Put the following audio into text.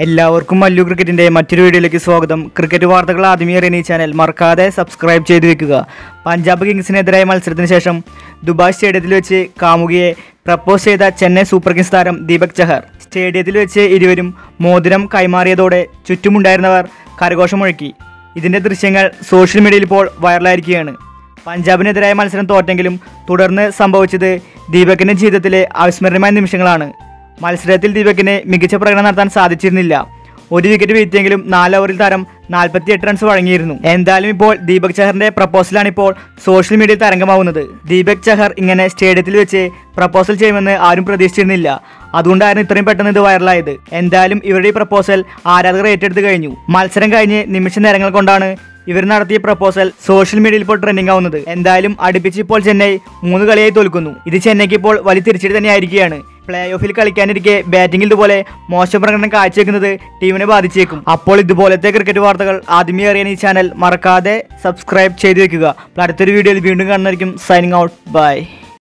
എല്ലാവർക്കും മല്ലു ക്രിക്കറ്റിന്റെ മറ്റൊരു വീഡിയോയിലേക്ക് സ്വാഗതം ക്രിക്കറ്റ് വാർത്തകൾ ആദ്യമേ അറിയാൻ ഈ ചാനൽ മറക്കാതെ സബ്സ്ക്രൈബ് ചെയ്തു വെക്കുക പഞ്ചാബ് കിങ്സിനെതിരായ മത്സരത്തിന് ശേഷം ദുബായ് സ്റ്റേഡിയത്തിൽ വെച്ച് കാമുകിയെ പ്രപ്പോസ് ചെയ്ത ചെന്നൈ സൂപ്പർ കിങ്സ് താരം ദീപക് ചഹർ സ്റ്റേഡിയത്തിൽ വെച്ച് ഇരുവരും മോതിരം കൈമാറിയതോടെ ചുറ്റുമുണ്ടായിരുന്നവർ കരഘോഷം മുഴക്കി ഇതിന്റെ ദൃശ്യങ്ങൾ സോഷ്യൽ മീഡിയയിൽ ഇപ്പോൾ വൈറലായിരിക്കുകയാണ് പഞ്ചാബിനെതിരായ മത്സരം തോറ്റെങ്കിലും തുടർന്ന് സംഭവിച്ചത് ദീപകിന്റെ ജീവിതത്തിലെ അവിസ്മരണീയമായ നിമിഷങ്ങളാണ് മത്സരത്തിൽ ദീപകിന് മികച്ച പ്രകടനം നടത്താൻ സാധിച്ചിരുന്നില്ല ഒരു വിക്കറ്റ് വീഴ്ത്തിയെങ്കിലും നാല് ഓവറിൽ താരം നാൽപ്പത്തി എട്ട് റൺസ് വഴങ്ങിയിരുന്നു എന്തായാലും ഇപ്പോൾ ദീപക് ചഹറിന്റെ പ്രപ്പോസലാണ് ഇപ്പോൾ സോഷ്യൽ മീഡിയയിൽ തരംഗമാവുന്നത് ദീപക് ചഹർ ഇങ്ങനെ സ്റ്റേഡിയത്തിൽ വെച്ച് പ്രപ്പോസൽ ചെയ്യുമെന്ന് ആരും പ്രതീക്ഷിച്ചിരുന്നില്ല അതുകൊണ്ടായിരുന്നു ഇത്രയും പെട്ടെന്ന് ഇത് വൈറലായത് എന്തായാലും ഇവരുടെ ഈ പ്രപ്പോസൽ ആരാധകർ ഏറ്റെടുത്ത് കഴിഞ്ഞു മത്സരം കഴിഞ്ഞ് നിമിഷ നേരങ്ങൾ കൊണ്ടാണ് ഇവർ നടത്തിയ പ്രപ്പോസൽ സോഷ്യൽ മീഡിയയിൽ ഇപ്പോൾ ട്രെൻഡിംഗ് ആവുന്നത് എന്തായാലും അടുപ്പിച്ച് ഇപ്പോൾ ചെന്നൈ മൂന്ന് കളിയായി തോൽക്കുന്നു ഇത് ചെന്നൈക്ക് ഇപ്പോൾ വലിയ തിരിച്ചടി തന്നെയായിരിക്കുകയാണ് പ്ലേ ഓഫിൽ കളിക്കാനിരിക്കെ ബാറ്റിംഗിൽ ഇതുപോലെ മോശം പ്രകടനം കാഴ്ചവെക്കുന്നത് ടീമിനെ ബാധിച്ചേക്കും അപ്പോൾ ഇതുപോലത്തെ ക്രിക്കറ്റ് വാർത്തകൾ ആദ്യമേ അറിയാൻ ഈ ചാനൽ മറക്കാതെ സബ്സ്ക്രൈബ് ചെയ്തു വെക്കുക അപ്പോൾ അടുത്തൊരു വീഡിയോയിൽ വീണ്ടും കാണുന്നതായിരിക്കും സൈനിങ് ഔട്ട് ബൈ